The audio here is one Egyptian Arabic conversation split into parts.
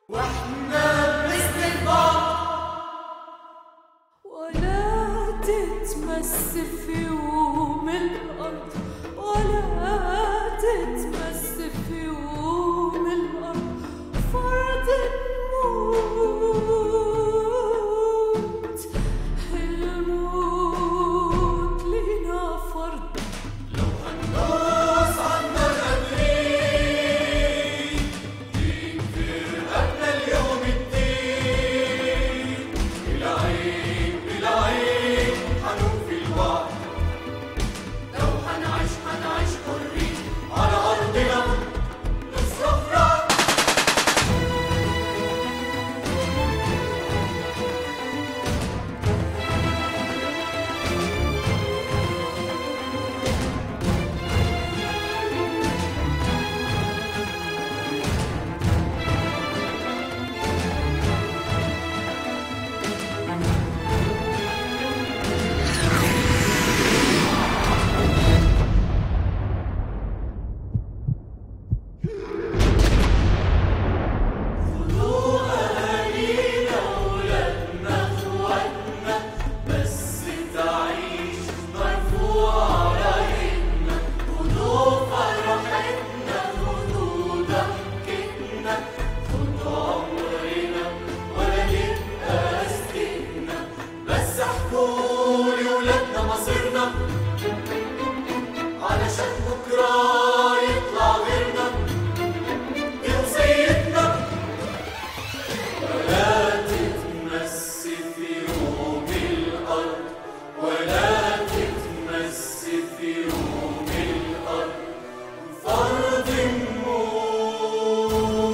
واحنا بنسند بعض ولا تتمس في يوم الأرض ولا تتمس في يوم الأرض فرض الموت الموت لنا فرض دوس عنا الأمرين يكفر قبل اليوم الدين بالعين بالعين حنوفي الوعد لو هنعيش هنعيش حرين على أرضنا نصرف رعد بس تعيش مرفوع رايتنا خدوا فرحتنا خدوا ضحكتنا خدوا عمرنا ولا نبقى سكتنا بس احكوا لولادنا مصيرنا علشان بكره يطلع غيرنا دي وصيتنا ولا تتمس في يوم الأرض ولا تتمس في يوم الأرض فرض الموت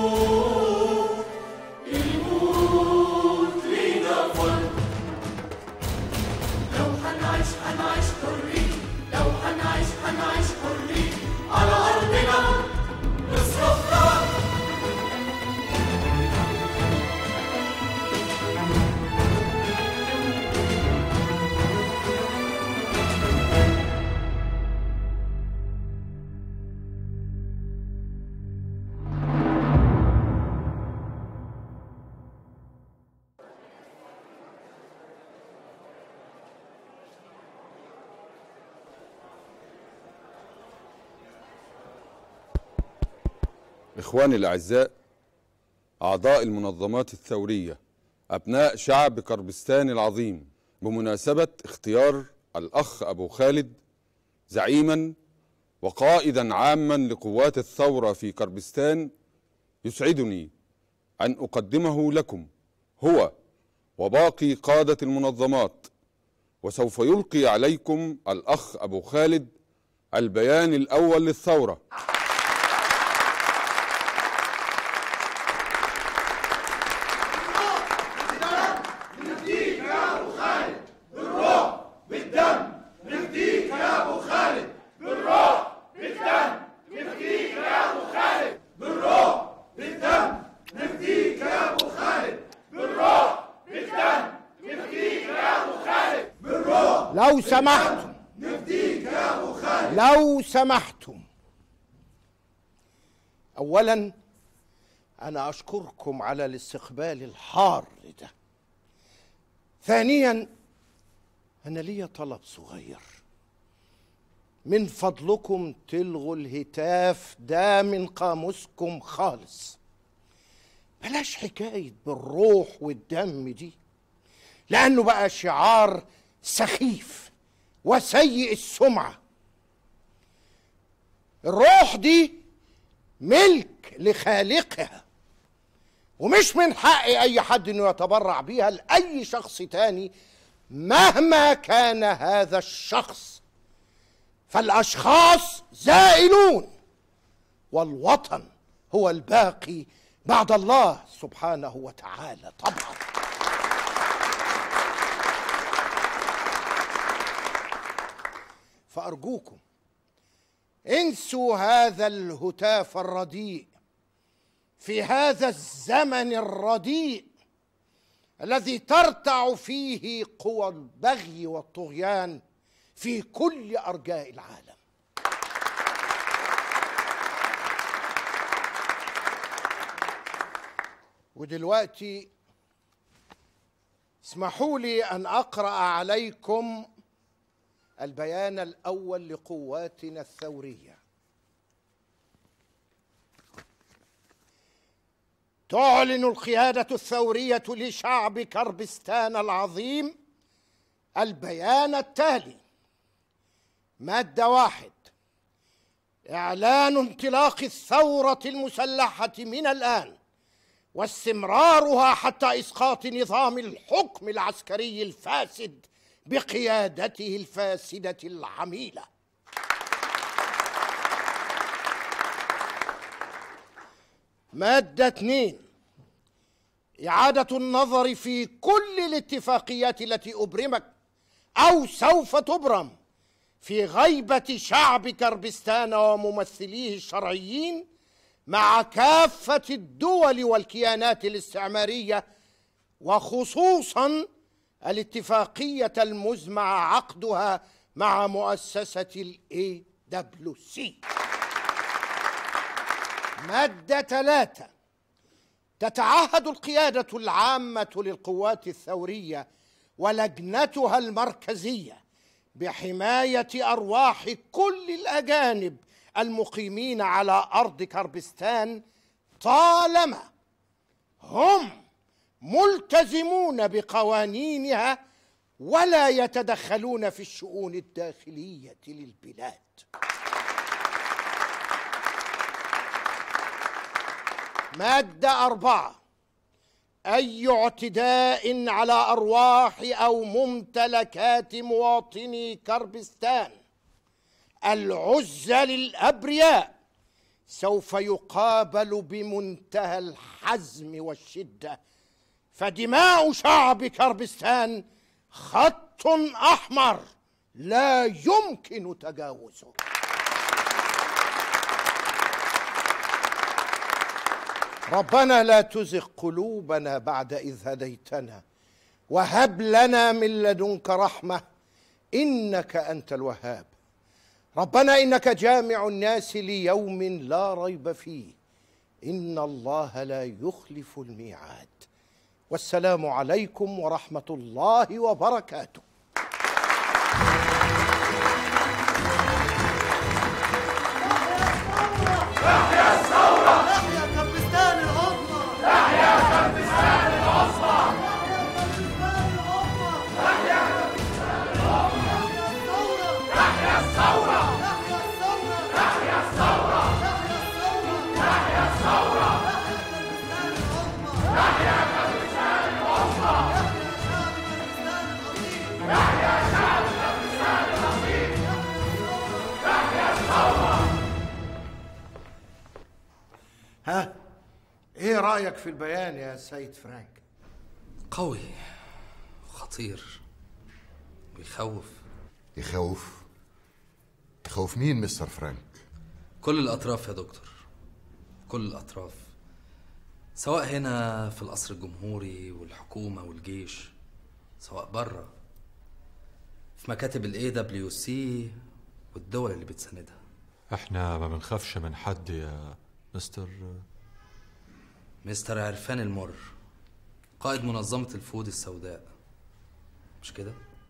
الموت لينا فرض لو هنعيش هنعيش حرين لو هنعيش هنعيش حرين على أرضنا نصرف رعد إخواني الأعزاء أعضاء المنظمات الثورية أبناء شعب كربستان العظيم بمناسبة اختيار الأخ أبو خالد زعيما وقائدا عاما لقوات الثورة في كربستان يسعدني أن أقدمه لكم هو وباقي قادة المنظمات وسوف يلقي عليكم الأخ أبو خالد البيان الأول للثورة لو سمحتم لو سمحتم اولا انا اشكركم على الاستقبال الحار ده ثانيا انا لي طلب صغير من فضلكم تلغوا الهتاف ده من قاموسكم خالص بلاش حكايه بالروح والدم دي لانه بقى شعار سخيف وسيء السمعه الروح دي ملك لخالقها ومش من حق اي حد انه يتبرع بيها لاي شخص تاني مهما كان هذا الشخص فالاشخاص زائلون والوطن هو الباقي بعد الله سبحانه وتعالى طبعا فارجوكم انسوا هذا الهتاف الرديء في هذا الزمن الرديء الذي ترتع فيه قوى البغي والطغيان في كل ارجاء العالم ودلوقتي اسمحوا لي ان اقرا عليكم البيان الاول لقواتنا الثوريه تعلن القياده الثوريه لشعب كربستان العظيم البيان التالي ماده واحد اعلان انطلاق الثوره المسلحه من الان واستمرارها حتى اسقاط نظام الحكم العسكري الفاسد بقيادته الفاسده العميله ماده اثنين اعاده النظر في كل الاتفاقيات التي ابرمت او سوف تبرم في غيبه شعب كربستان وممثليه الشرعيين مع كافه الدول والكيانات الاستعماريه وخصوصا الاتفاقيه المزمع عقدها مع مؤسسه الاي دبليو سي ماده ثلاثه تتعهد القياده العامه للقوات الثوريه ولجنتها المركزيه بحمايه ارواح كل الاجانب المقيمين على ارض كربستان طالما هم ملتزمون بقوانينها ولا يتدخلون في الشؤون الداخليه للبلاد ماده اربعه اي اعتداء على ارواح او ممتلكات مواطني كربستان العزل الابرياء سوف يقابل بمنتهى الحزم والشده فدماء شعب كربستان خط احمر لا يمكن تجاوزه ربنا لا تزغ قلوبنا بعد اذ هديتنا وهب لنا من لدنك رحمه انك انت الوهاب ربنا انك جامع الناس ليوم لا ريب فيه ان الله لا يخلف الميعاد والسلام عليكم ورحمه الله وبركاته تحيا كربستان العظمى تحيا كربستان العظمى تحيا كربستان العظمى تحيا الثورة تحيا الثورة تحيا الثورة تحيا الثورة تحيا كربستان العظمى تحيا شعب كربستان العظيم تحيا الثورة ها ايه رايك في البيان يا سيد فرانك قوي خطير ويخوف يخوف يخوف مين مستر فرانك كل الأطراف يا دكتور كل الأطراف سواء هنا في القصر الجمهوري والحكومة والجيش سواء بره في مكاتب الاي دبليو سي والدول اللي بتساندها احنا ما بنخافش من حد يا مستر مستر عرفان المر قائد منظمة الفود السوداء مش كده؟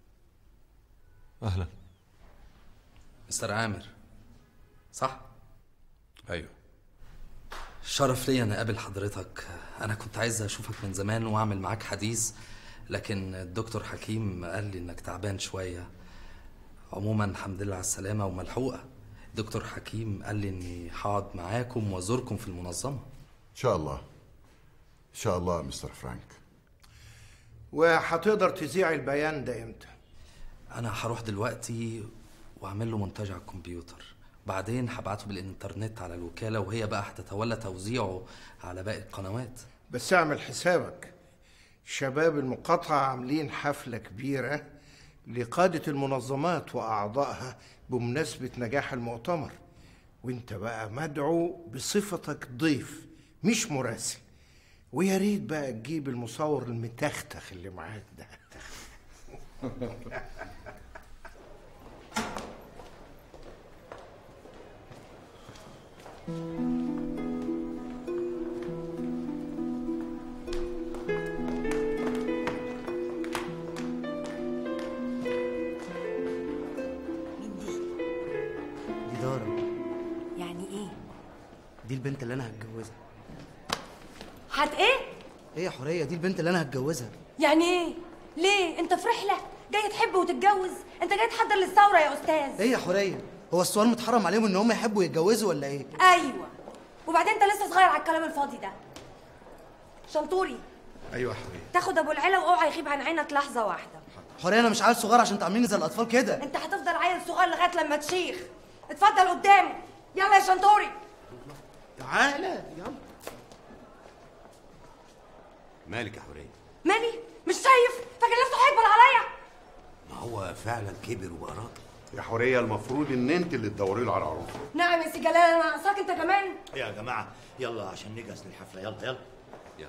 اهلا مستر عامر صح؟ ايوه شرف ليا انا اقابل حضرتك انا كنت عايز اشوفك من زمان واعمل معاك حديث لكن الدكتور حكيم قال لي انك تعبان شويه عموما الحمد لله على السلامه وملحوقه دكتور حكيم قال لي اني هقعد معاكم وازوركم في المنظمه ان شاء الله ان شاء الله مستر فرانك وهتقدر تذيع البيان ده امتى انا هروح دلوقتي واعمل له مونتاج على الكمبيوتر بعدين هبعته بالانترنت على الوكاله وهي بقى هتتولى توزيعه على باقي القنوات بس اعمل حسابك شباب المقاطعة عاملين حفلة كبيرة لقادة المنظمات وأعضائها بمناسبة نجاح المؤتمر وانت بقى مدعو بصفتك ضيف مش مراسل ويا ريت بقى تجيب المصور المتختخ اللي معاك ده البنت اللي انا هتجوزها هت ايه ايه يا حوريه دي البنت اللي انا هتجوزها يعني ايه ليه انت في رحله جاي تحب وتتجوز انت جاي تحضر للثوره يا استاذ ايه يا حوريه هو السؤال متحرم عليهم ان هم يحبوا يتجوزوا ولا ايه ايوه وبعدين انت لسه صغير على الكلام الفاضي ده شنطوري ايوه يا حوريه تاخد ابو العلا واوعى يغيب عن عينك لحظه واحده حوريه انا مش عيل صغير عشان تعامليني زي الاطفال كده انت هتفضل عيل صغير لغايه لما تشيخ اتفضل قدامي يلا يا شنطوري تعالى يلا مالك يا حوريه مالي مش شايف فاكر نفسه هيكبر عليا ما هو فعلا كبر وبقى راجل يا حوريه المفروض ان انت اللي تدوري له على عروسه نعم يا سي جلال انا ناقصاك انت كمان يا جماعه يلا عشان نجهز للحفله يلا يلا يلا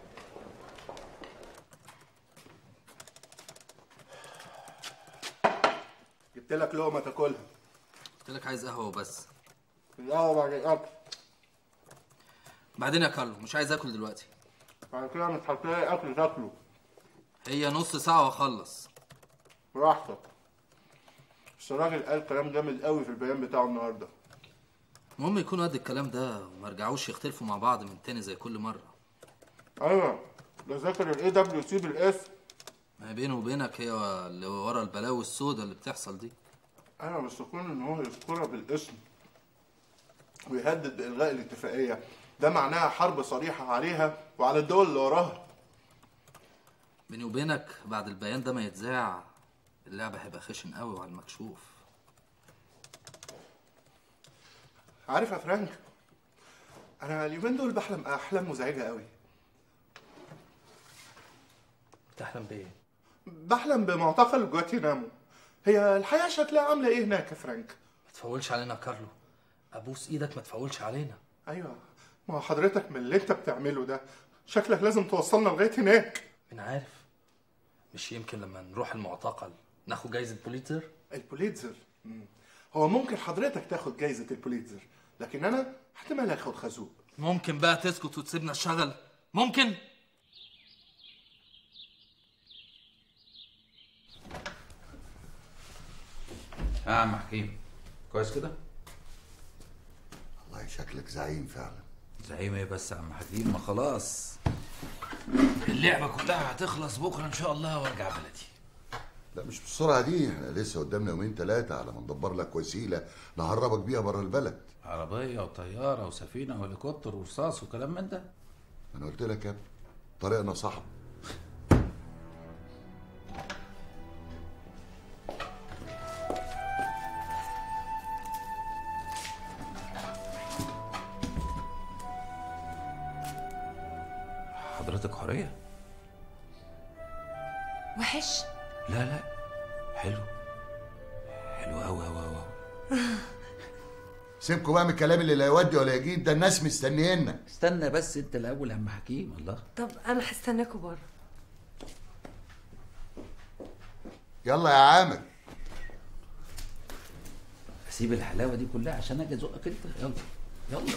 جبت لك لقمه تاكلها قلت لك عايز قهوه وبس القهوه بعد الاكل بعدين يا كارلو مش عايز اكل دلوقتي بعد كده مش هتلاقي اكل تاكله هي نص ساعه واخلص براحتك بس الراجل قال كلام جامد قوي في البيان بتاعه النهارده المهم يكونوا قد الكلام ده وما يرجعوش يختلفوا مع بعض من تاني زي كل مره ايوه ده ذاكر الاي دبليو سي بالاسم ما هي بينه وبينك هي اللي ورا البلاوي السوداء اللي بتحصل دي ايوه بس كون ان هو يذكرها بالاسم ويهدد بالغاء الاتفاقيه ده معناها حرب صريحه عليها وعلى الدول اللي وراها بيني وبينك بعد البيان ده ما يتذاع اللعبه هيبقى خشن قوي وعلى المكشوف عارف يا فرانك انا اليومين دول بحلم احلام مزعجه قوي بتحلم بايه بحلم بمعتقل جواتينامو هي الحياه شكلها عامله ايه هناك يا فرانك ما تفولش علينا يا كارلو ابوس ايدك ما تفولش علينا ايوه ما هو حضرتك من اللي انت بتعمله ده شكلك لازم توصلنا لغايه هناك مين عارف مش يمكن لما نروح المعتقل ناخد جايزه بوليتزر البوليتزر مم. هو ممكن حضرتك تاخد جايزه البوليتزر لكن انا احتمال اخد خازوق ممكن بقى تسكت وتسيبنا الشغل ممكن اه يا عم حكيم كويس كده والله شكلك زعيم فعلا زعيم ايه بس يا عم حكيم ما خلاص اللعبه كلها هتخلص بكره ان شاء الله وارجع بلدي لا مش بالسرعه دي احنا لسه قدامنا يومين ثلاثه على ما ندبر لك وسيله نهربك بيها بره البلد عربيه وطياره وسفينه وهليكوبتر ورصاص وكلام من ده انا قلت لك يا ابني طريقنا صح حضرتك حريه وحش لا لا حلو حلو قوي قوي قوي سيبكوا بقى من الكلام اللي لا يودي ولا يجيب ده الناس مستنيينك استنى بس انت الاول يا عم حكيم الله طب انا هستناكوا بره يلا يا عامر اسيب الحلاوه دي كلها عشان اجي ازقك انت يلا يلا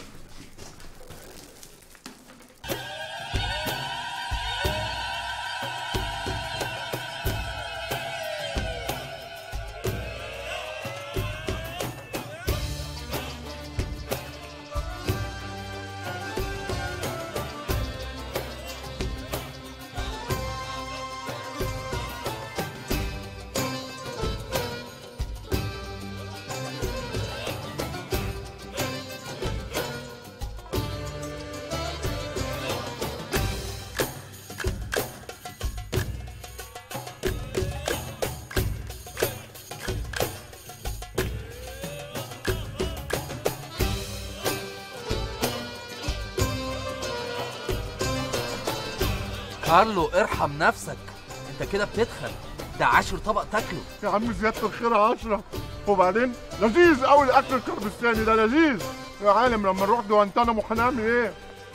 كارلو ارحم نفسك انت كده بتدخل ده عاشر طبق تاكله يا عم زياده الخير عشرة وبعدين لذيذ قوي الاكل الكردستاني ده لذيذ يا عالم لما نروح جوانتانامو هنعمل ايه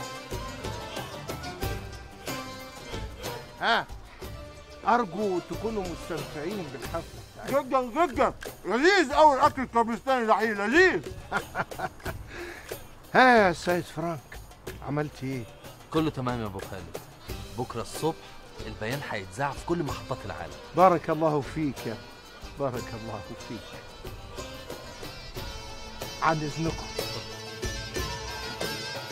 ها ارجو تكونوا مستمتعين بالحفله جدا جدا لذيذ قوي الاكل الكردستاني ده حقيقي لذيذ ها يا سيد فرانك عملت ايه كله تمام يا ابو خالد بكره الصبح البيان هيتذاع في كل محطات العالم بارك الله فيك يا بارك الله فيك عن اذنكم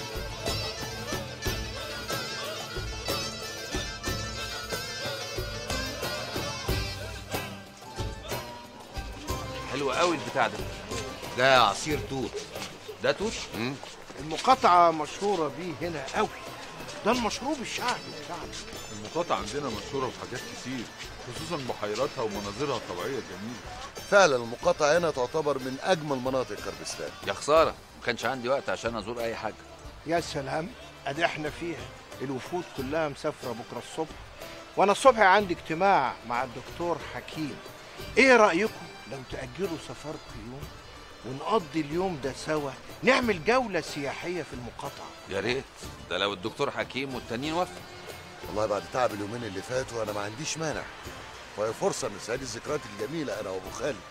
حلو قوي البتاع ده ده عصير توت ده توت المقاطعة مشهورة بيه هنا قوي ده المشروب الشعبي بتاعنا المقاطعة عندنا مشهورة بحاجات كتير خصوصا بحيراتها ومناظرها الطبيعية جميلة فعلا المقاطعة هنا تعتبر من أجمل مناطق كربستان يا خساره ما كانش عندي وقت عشان ازور اي حاجه يا سلام ادي احنا فيها الوفود كلها مسافرة بكرة الصبح وانا الصبح عندي اجتماع مع الدكتور حكيم ايه رأيكم لو تأجلوا سفركم يوم ونقضي اليوم ده سوا نعمل جولة سياحية في المقاطعة يا ريت ده لو الدكتور حكيم والتانيين وافقوا والله بعد تعب اليومين اللي فاتوا أنا ما عنديش مانع وهي فرصة نستعيد الذكريات الجميلة أنا وأبو خالد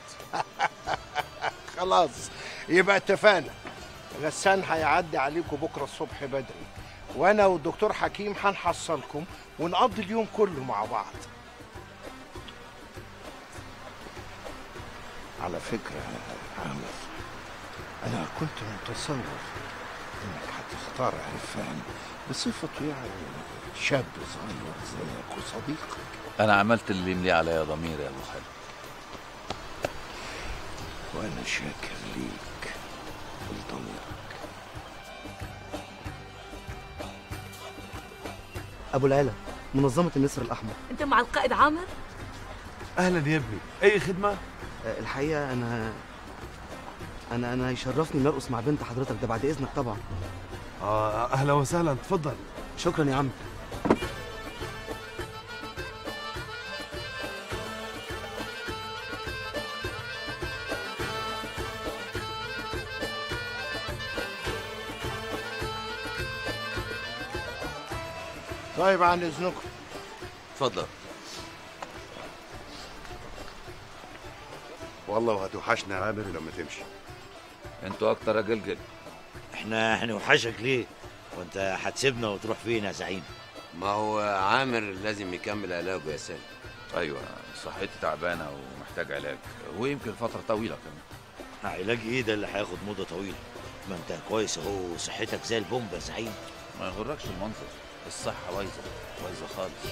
خلاص يبقى اتفقنا غسان هيعدي عليكم بكرة الصبح بدري وانا والدكتور حكيم هنحصلكم ونقضي اليوم كله مع بعض على فكرة يا عامر أنا كنت متصور إنك هتختار عرفان بصفته يعني شاب صغير زيك وصديقك انا عملت اللي يملي عليا ضميري يا ابو خالد وأنا شاكر ليك ولضميرك ابو العلا منظمه النسر الاحمر انت مع القائد عامر اهلا يا ابني اي خدمه آه، الحقيقه انا انا انا يشرفني نرقص مع بنت حضرتك ده بعد اذنك طبعا اه اهلا وسهلا اتفضل شكرا يا عم طيب عن إذنكم اتفضل والله هتوحشنا يا عامر لما تمشي انتوا اكتر يا جلجل احنا هنوحشك ليه وانت هتسيبنا وتروح فين يا زعيم ما هو عامر لازم يكمل علاجه يا سالم ايوه صحتي تعبانه ومحتاج علاج ويمكن فتره طويله كمان علاج ايه ده اللي هياخد مده طويله ما انت كويس اهو صحتك زي البومب يا زعيم ما يغركش المنظر الصحه بايظه بايظه خالص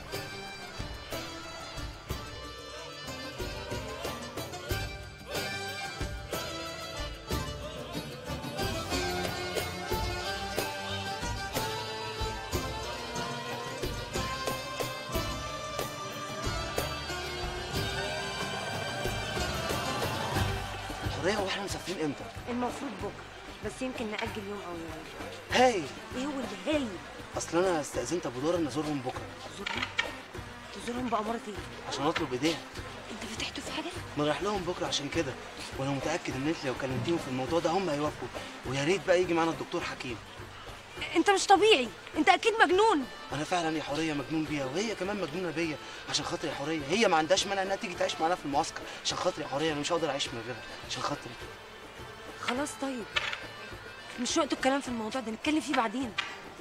حريه هو احنا مسافرين امتى المفروض بكره بس يمكن نأجل يوم او يومين هاي ايه هو اللي هاي اصل انا استاذنت ابو دور ان ازورهم بكره تزورهم تزورهم بأمارة ايه عشان اطلب ايديها انت فتحته في حاجه ما رايح لهم بكره عشان كده وانا متاكد ان انت لو كلمتيهم في الموضوع ده هم هيوافقوا ويا ريت بقى يجي معانا الدكتور حكيم انت مش طبيعي انت اكيد مجنون انا فعلا يا حوريه مجنون بيها وهي كمان مجنونه بيا عشان خاطر يا حوريه هي ما عندهاش مانع انها تيجي تعيش معانا في المعسكر عشان خاطر يا حوريه انا مش هقدر اعيش من غيرها عشان خاطري خلاص طيب مش وقت الكلام في الموضوع ده نتكلم فيه بعدين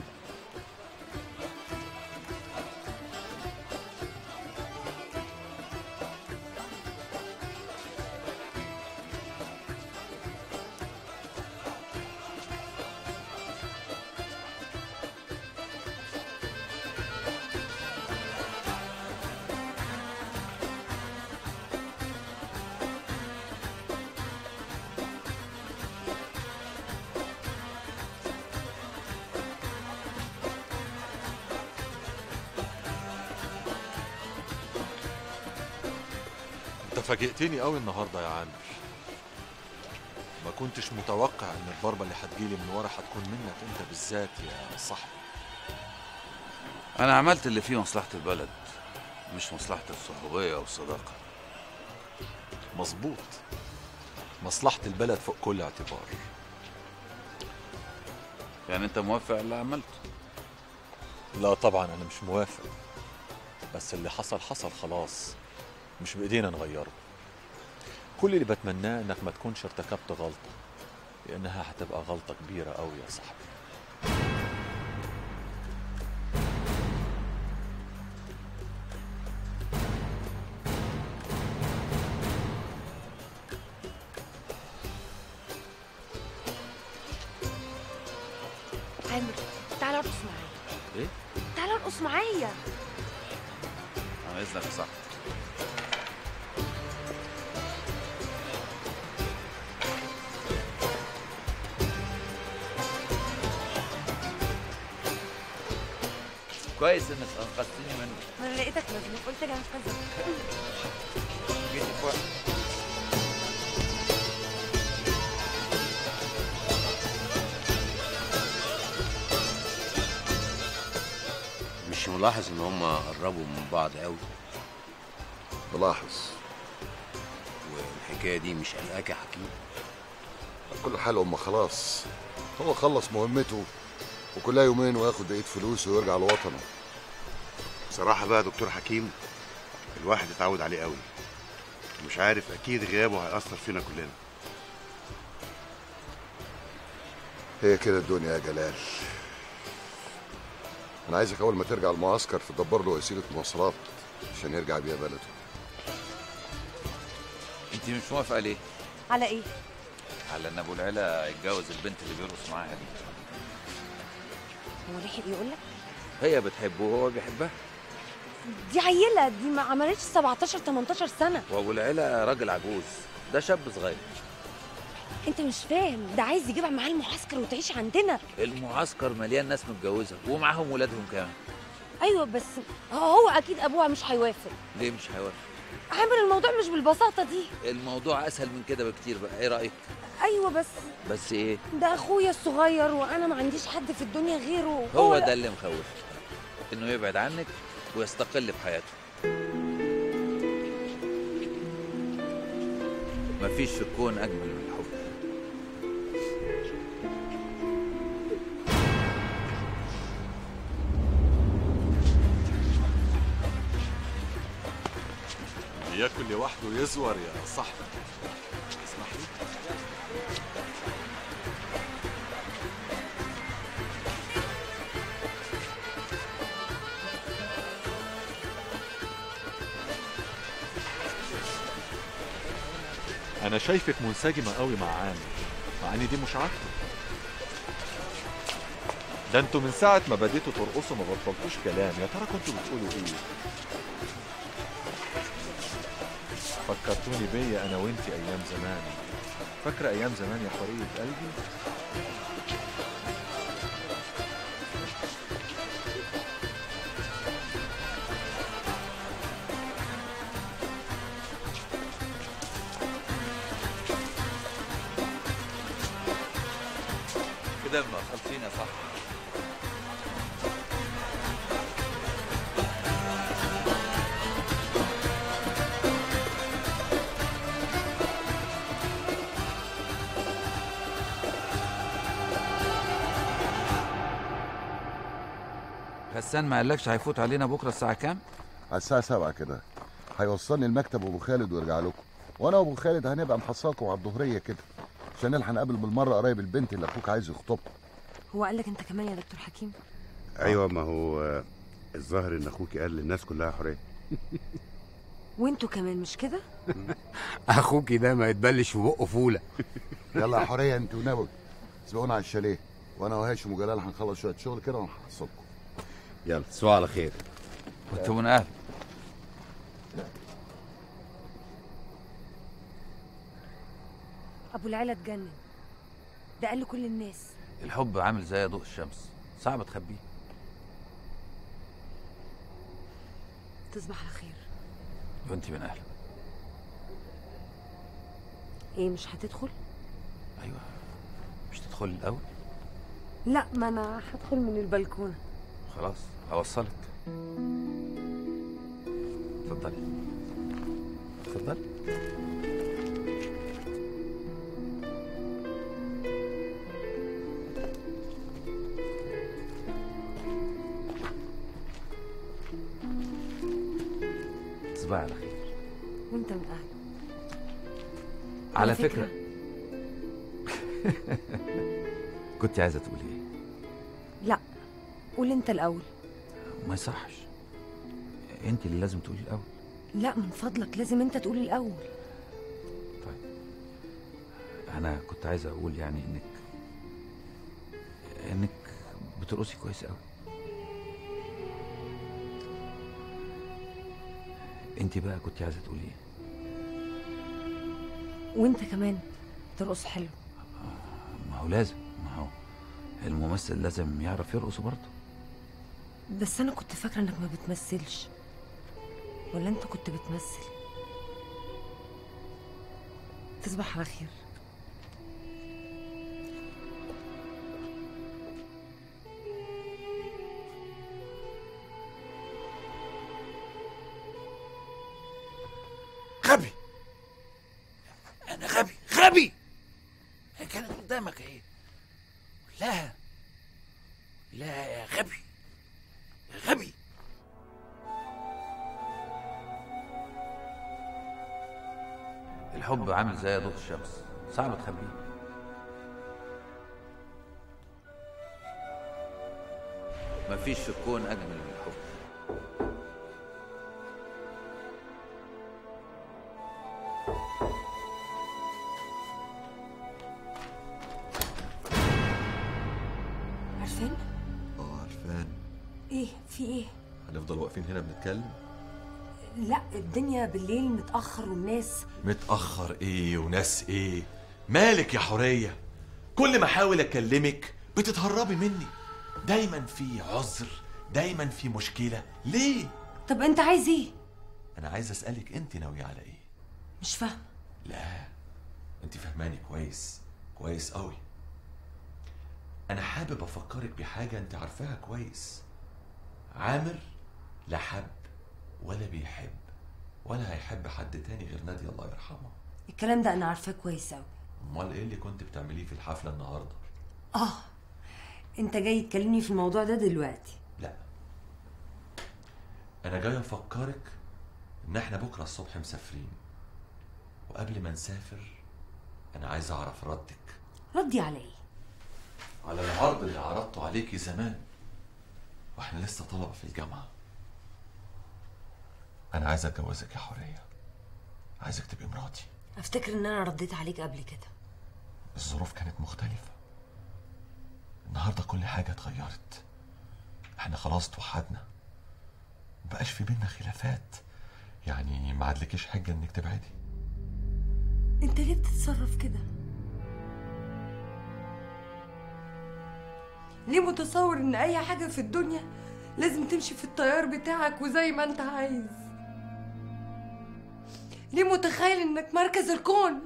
انت فاجئتني قوي النهارده يا عامر ما كنتش متوقع ان الضربه اللي هتجيلي من ورا هتكون منك انت بالذات يا صاحبي انا عملت اللي فيه مصلحه البلد مش مصلحه الصحوبيه والصداقه مظبوط مصلحه البلد فوق كل اعتبار يعني انت موافق على اللي عملته لا طبعا انا مش موافق بس اللي حصل حصل خلاص مش بايدينا نغيره كل اللي بتمناه انك ما تكونش ارتكبت غلطه لانها هتبقى غلطه كبيره قوي يا صاحبي عامر تعال ارقص معايا ايه تعال ارقص معايا انا اذنك يا صاحبي كويس انك انقذتني منه ما انا لقيتك مزنوق قلت لي هنفذك جيت في وقت مش ملاحظ ان هم قربوا من بعض قوي ملاحظ والحكايه دي مش قلقاك يا حكيم على كل حال هم خلاص هو خلص مهمته وكلها يومين وياخد بقيه فلوسه ويرجع لوطنه بصراحة بقى يا دكتور حكيم الواحد اتعود عليه قوي مش عارف أكيد غيابه هيأثر فينا كلنا هي كده الدنيا يا جلال انا عايزك اول ما ترجع المعسكر تدبر له وسيله مواصلات عشان يرجع بيها بلده انت مش موافقه ليه على ايه على ان ابو العلا يتجوز البنت اللي بيرقص معاها دي هو لحق يقول لك هي بتحبه وهو بيحبها دي عيله دي ما عملتش 17 18 سنه وابو العلا راجل عجوز ده شاب صغير انت مش فاهم ده عايز يجيبها معاه المعسكر وتعيش عندنا المعسكر مليان ناس متجوزه ومعاهم ولادهم كمان ايوه بس هو اكيد ابوها مش هيوافق ليه مش هيوافق عامل الموضوع مش بالبساطه دي الموضوع اسهل من كده بكتير بقى ايه رايك ايوه بس بس ايه ده اخويا الصغير وانا ما عنديش حد في الدنيا غيره هو ده اللي مخوف انه يبعد عنك ويستقل بحياته مفيش في الكون اجمل من الحب ياكل لوحده يزور يا صاحبي اسمح لي انا شايفك منسجمه قوي مع عامر مع ان دي مش عادته ده انتوا من ساعه ما بديتوا ترقصوا ما بطلتوش كلام يا ترى كنتوا بتقولوا ايه فكرتوني بيا انا وانتي ايام زمان فاكره ايام زمان يا حوريه قلبي كده ما خلصين يا صاحبي غسان ما قالكش هيفوت علينا بكره الساعه كام على الساعه 7 كده هيوصلني المكتب ابو خالد ويرجع لكم وانا وابو خالد هنبقى محصاكم على الظهريه كده عشان نلحق نقابل بالمره قرايب البنت اللي اخوك عايز يخطبها هو قال لك انت كمان يا دكتور حكيم أيوة ما هو آه، الظاهر إن أخوك قال للناس كلها حرية وانتوا كمان مش كده اخوكي ده ما يتبلش في بقه فوله يلا يا حوريه انت ونبوي سبقونا على الشاليه وانا وهاشم وجلال هنخلص شويه شغل كده ونحصلكم يلا تصبحوا على خير وانتوا من اهل ابو العلا اتجنن ده قال لكل الناس الحب عامل زي ضوء الشمس صعب تخبيه تصبح على خير وانت من اهل ايه مش هتدخل ايوه مش تدخلي الاول لا ما انا هدخل من البلكونه خلاص هوصلك اتفضلي اتفضلي تصبحي على خير وانت من اهل على على فكرة كنت عايزة تقولي ايه؟ لا قول انت الاول ما يصحش انت اللي لازم تقولي الاول لا من فضلك لازم انت تقول الاول انا كنت عايز اقول يعني انك انك بترقصي كويس قوي انت بقى كنت عايزه تقولي ايه وانت كمان ترقص حلو ما هو لازم ما هو الممثل لازم يعرف يرقص برضه بس انا كنت فاكره انك ما بتمثلش ولا انت كنت بتمثل تصبح على خير غبي انا غبي غبي هي كانت قدامك اهي لا لا يا غبي يا غبي الحب عامل زي ضوء الشمس صعب تخبيه مفيش في الكون اجمل من الحب عارفين اه عرفان ايه في ايه هنفضل واقفين هنا بنتكلم لا الدنيا بالليل متاخر والناس متأخر ايه وناس ايه مالك يا حورية كل ما احاول اكلمك بتتهربي مني دايما في عذر دايما في مشكلة ليه طب انت عايز ايه انا عايز اسألك انت ناوية على ايه مش فاهم لا انت فهماني كويس كويس قوي انا حابب افكرك بحاجة انت عارفاها كويس عامر لا حب ولا بيحب ولا هيحب حد تاني غير نادية الله يرحمها الكلام ده انا عارفاه كويس قوي امال ايه اللي كنت بتعمليه في الحفلة النهاردة اه انت جاي تكلمني في الموضوع ده دلوقتي لا انا جاي افكرك ان احنا بكرة الصبح مسافرين وقبل ما نسافر انا عايز اعرف ردك ردي على ايه على العرض اللي عرضته عليكي زمان واحنا لسه طلبة في الجامعة انا عايز اتجوزك يا حورية عايزك تبقي مراتي افتكر ان انا رديت عليك قبل كده الظروف كانت مختلفة النهاردة كل حاجة اتغيرت احنا خلاص توحدنا مبقاش في بينا خلافات يعني ما عادلكيش حجة انك تبعدي انت ليه بتتصرف كده ليه متصور ان اي حاجه في الدنيا لازم تمشي في التيار بتاعك وزي ما انت عايز ليه متخيل انك مركز الكون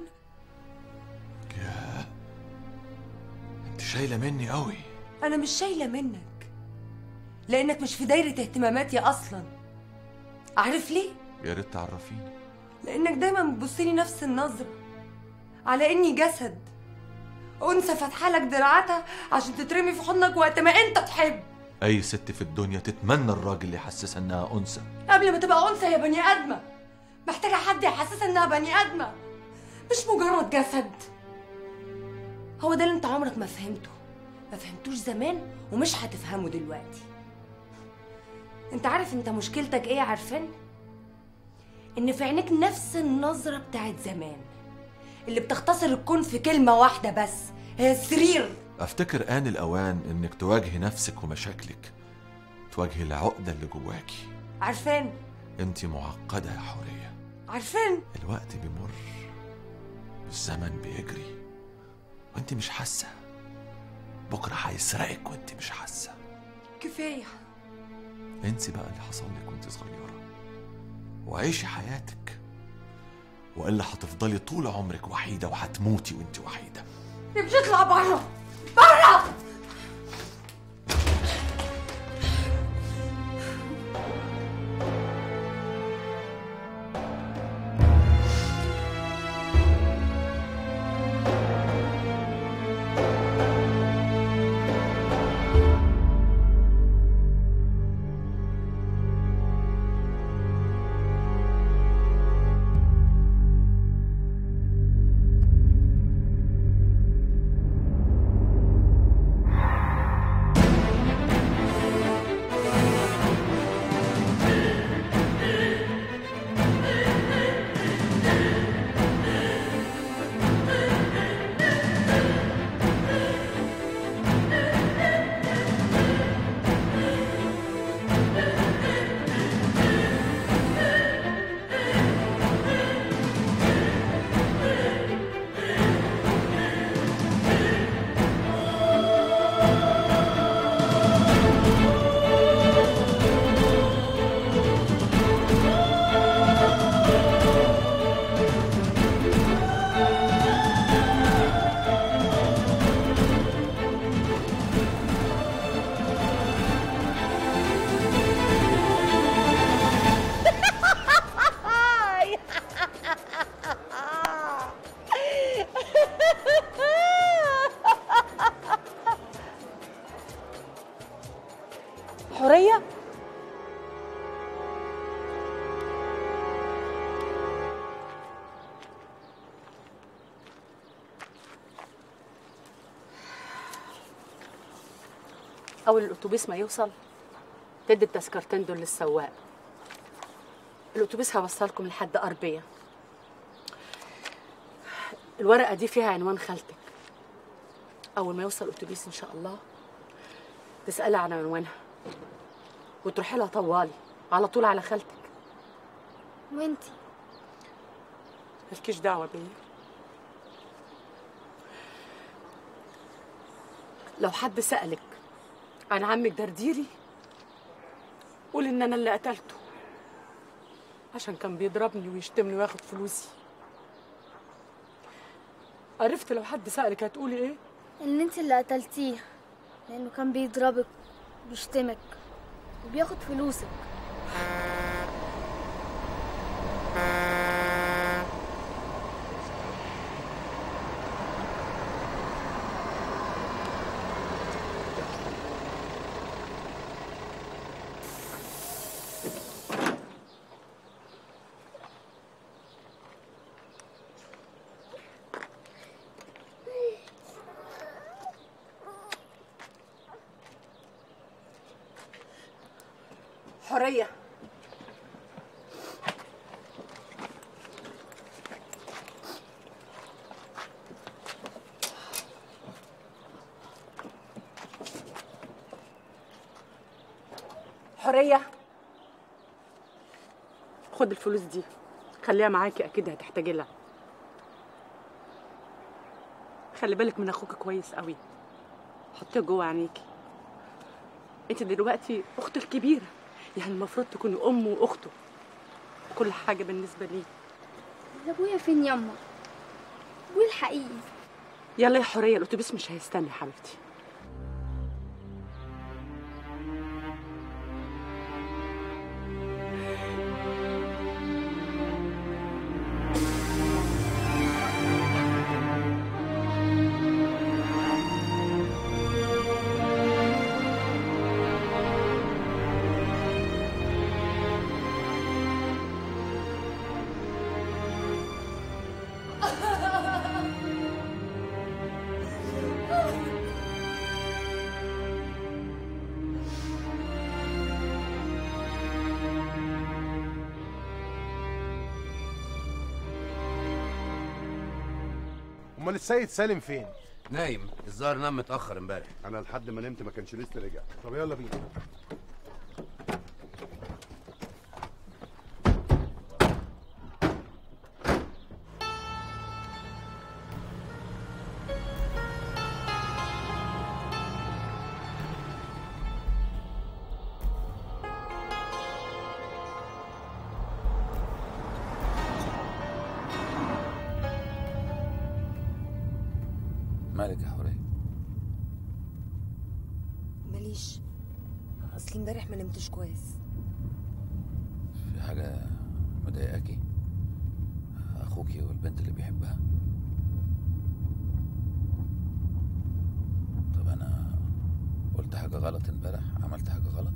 انت شايلة مني قوي انا مش شايله منك لانك مش في دايره اهتماماتي اصلا عارف ليه يا ريت تعرفيني لانك دايما بتبصلي نفس النظره على اني جسد انثى فاتحه لك دراعاتها عشان تترمي في حضنك وقت ما انت تحب اي ست في الدنيا تتمنى الراجل اللي يحسسها انها انثى قبل ما تبقى انثى يا بني ادمه محتاجه حد يحسسها انها بني ادمه مش مجرد جسد هو ده اللي انت عمرك ما فهمته ما فهمتوش زمان ومش هتفهمه دلوقتي انت عارف انت مشكلتك ايه يا عارفين ان في عينيك نفس النظره بتاعت زمان اللي بتختصر الكون في كلمه واحده بس هي السرير افتكر آن الأوان إنك تواجهي نفسك ومشاكلك تواجهي العقدة اللي جواكي عارفين انت معقدة يا حورية عارفين الوقت بيمر الزمن بيجري وانت مش حاسة بكرة هيسرقك وانت مش حاسة كفايه انسي بقى اللي حصل لك وانت صغيرة وعيشي حياتك وإلا هتفضلي طول عمرك وحيدة وهتموتي وانت وحيدة امشي اطلع بره بره حوريه أول الأتوبيس ما يوصل تدي التذكرتين دول للسواق الأتوبيس هيوصلكم لحد أربية الورقة دي فيها عنوان خالتك أول ما يوصل الأتوبيس إن شاء الله تسألي عن عنوانها وتروحي لها طوالي على طول على خالتك وانتي مالكيش دعوة بيا لو حد سألك عن عمك درديري قول إن أنا اللي قتلته عشان كان بيضربني ويشتمني وياخد فلوسي عرفت لو حد سألك هتقولي إيه؟ ان انت اللي قتلتيه لانه كان بيضربك بيشتمك وبياخد فلوسك حرية حرية خد الفلوس دي خليها معاكي أكيد هتحتاجي لها خلي بالك من أخوك كويس قوي حطيه جوه عينيكي انت دلوقتي اخته الكبيره يعني المفروض تكوني امه واخته كل حاجه بالنسبه ليه ده ابويا فين يما ابويا الحقيقي يلا يا حوريه الاتوبيس مش هيستنى يا حبيبتي امال السيد سالم فين نايم الظاهر نام متاخر امبارح انا لحد ما نمت ما كانش لسه رجع طب يلا بينا مالك يا حورية ماليش اصلي امبارح ما نمتش كويس في حاجة مضايقاكي أخوكي والبنت اللي بيحبها طب أنا قلت حاجة غلط امبارح عملت حاجة غلط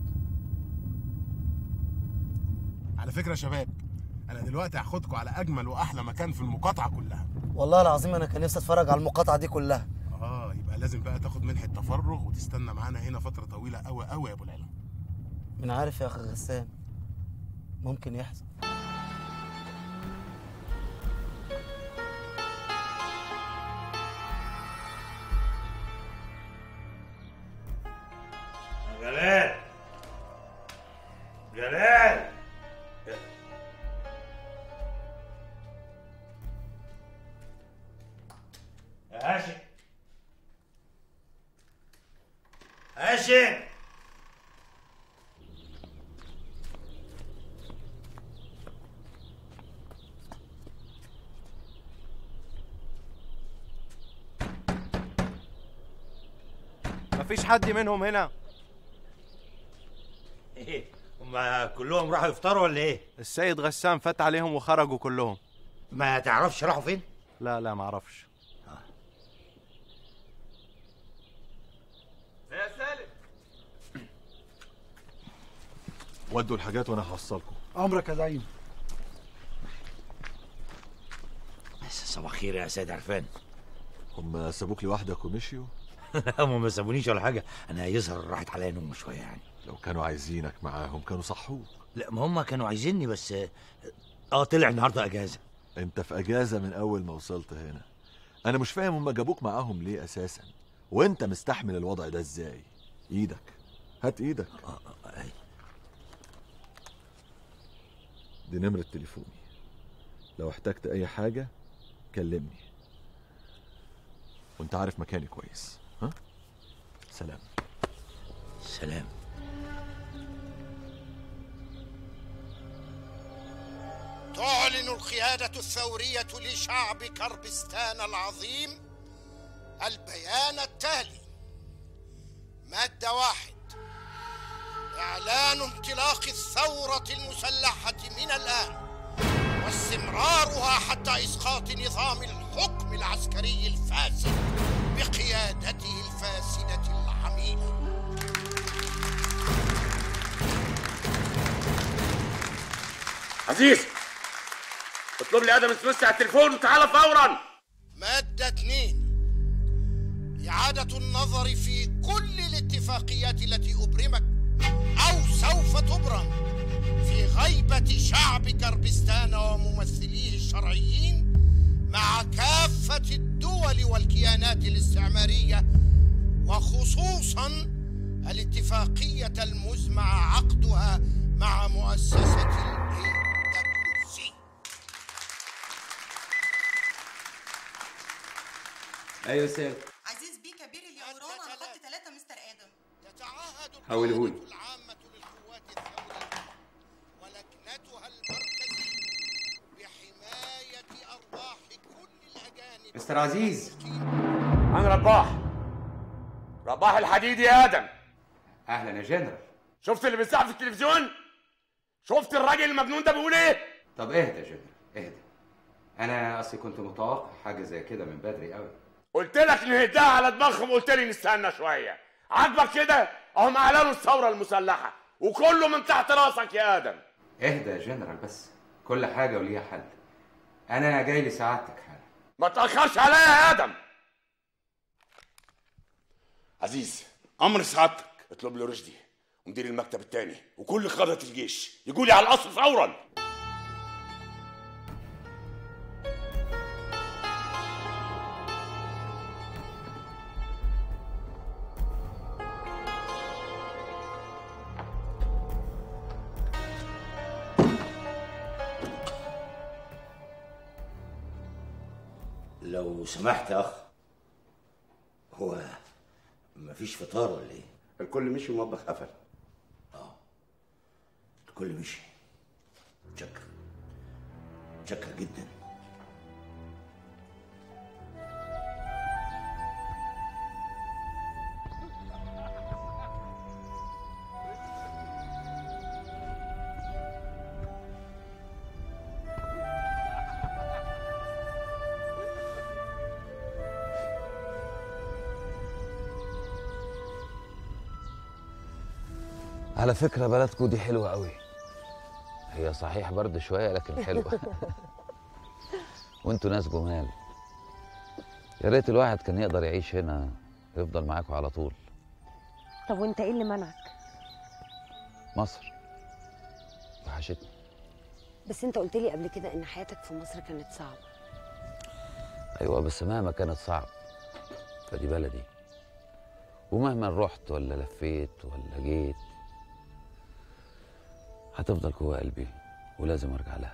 على فكره يا شباب انا دلوقتي هاخدكم على اجمل واحلى مكان في المقاطعه كلها والله العظيم انا كان نفسي اتفرج على المقاطعه دي كلها اه يبقى لازم بقى تاخد منحه تفرغ وتستنى معانا هنا فتره طويله قوي قوي يا ابو العلا من عارف يا اخ غسان ممكن يحصل جلال جلال يا هاشم هاشم مفيش حد منهم هنا ايه هما كلهم راحوا يفطروا ولا ايه السيد غسان فات عليهم وخرجوا كلهم ما تعرفش راحوا فين لا لا معرفش يا سالم ودوا الحاجات وانا هوصلكم امرك يا زعيم صباح الخير يا سيد عرفان هم سابوك لوحدك ومشيوا هم ما سابونيش ولا حاجه انا يظهر راحت عليا نوم شويه يعني لو كانوا عايزينك معاهم كانوا صحوك لا ما هم كانوا عايزيني بس اه طلع النهارده اجازه انت في اجازه من اول ما وصلت هنا انا مش فاهم هم جابوك معاهم ليه اساسا وانت مستحمل الوضع ده ازاي ايدك هات ايدك دي نمرة تليفوني لو احتجت اي حاجة كلمني وانت عارف مكاني كويس ها سلام سلام تعلن القيادة الثورية لشعب كربستان العظيم البيان التالي مادة واحد إعلان انطلاق الثورة المسلحة من الآن واستمرارها حتى إسقاط نظام الحكم العسكري الفاسد بقيادته الفاسدة العميلة عزيز اطلب لي ادم سميث على التليفون وتعالى فورا مادة اتنين إعادة النظر في كل الاتفاقيات التي أبرمت أو سوف تبرم في غيبة شعب كربستان وممثليه الشرعيين مع كافة الدول والكيانات الاستعمارية وخصوصا الاتفاقية المزمع عقدها مع مؤسسة ال ايوه سيد عزيز بيه كبير اليوران على خط ثلاثة مستر آدم حولهولي ولجنتها المركزية بحماية أرواح كل الأجانب مستر عزيز انا رباح رباح الحديد يا ادم اهلا يا جنرال شفت اللي بيساع في التلفزيون شفت الراجل المجنون ده بيقول ايه طب اهدى يا جنرال اهدى انا اصلي كنت متوقع حاجه زي كده من بدري قوي قلت لك نهدها على دماغهم قلت لي نستنى شويه عاجبك كده اهم اعلنوا الثوره المسلحه وكله من تحت راسك يا ادم اهدى يا جنرال بس كل حاجه وليها حل انا جاي لسعادتك حالا ما تاخرش عليا يا ادم عزيز امر سعادتك اطلب له رشدي ومدير المكتب الثاني وكل قاده الجيش يجوا لي على القصر فورا لو سمحت يا اخ هو مفيش فطار ولا ايه الكل مشي والمطبخ قفل الكل مشي شكر شكر جدا على فكرة بلدكم دي حلوة قوي هي صحيح برد شوية لكن حلوة وانتوا ناس جمال يا ريت الواحد كان يقدر يعيش هنا ويفضل معاكم على طول طب وانت ايه اللي منعك مصر وحشتني بس انت قلت لي قبل كده ان حياتك في مصر كانت صعبه ايوه بس مهما كانت صعب فدي بلدي ومهما رحت ولا لفيت ولا جيت هتفضل جوه قلبي ولازم ارجع لها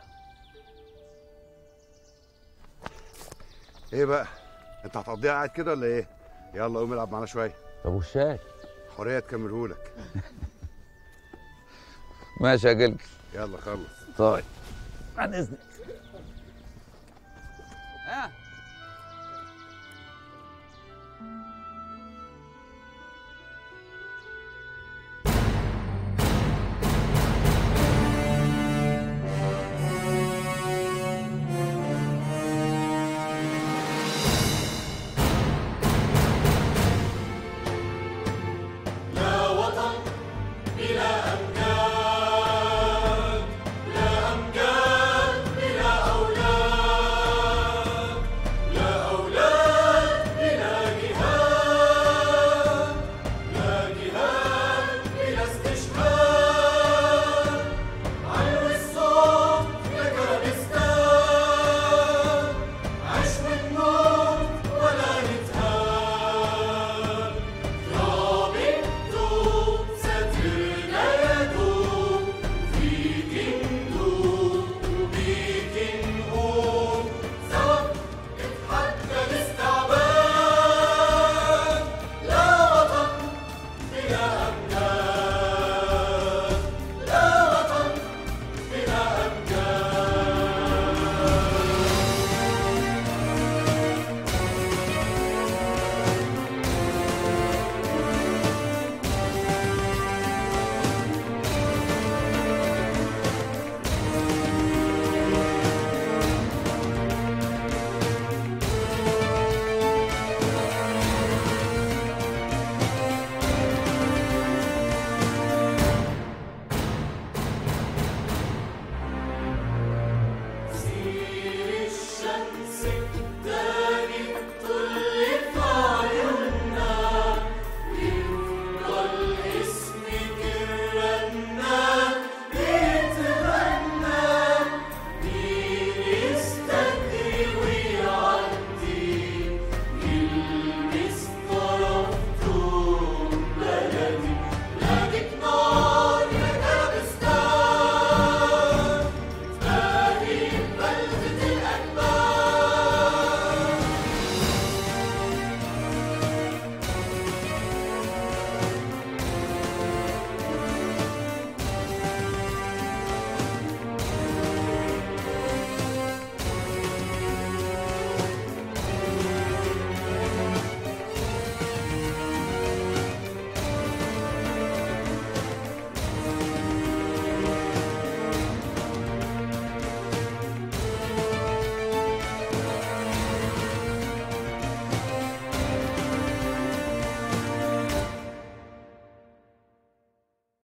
ايه بقى انت هتقضيها قاعد كده ولا ايه يلا قوم العب معانا شويه طب والشاي حريه تكملهولك ماشي يا جلجل يلا خلص طيب عن اذنك ها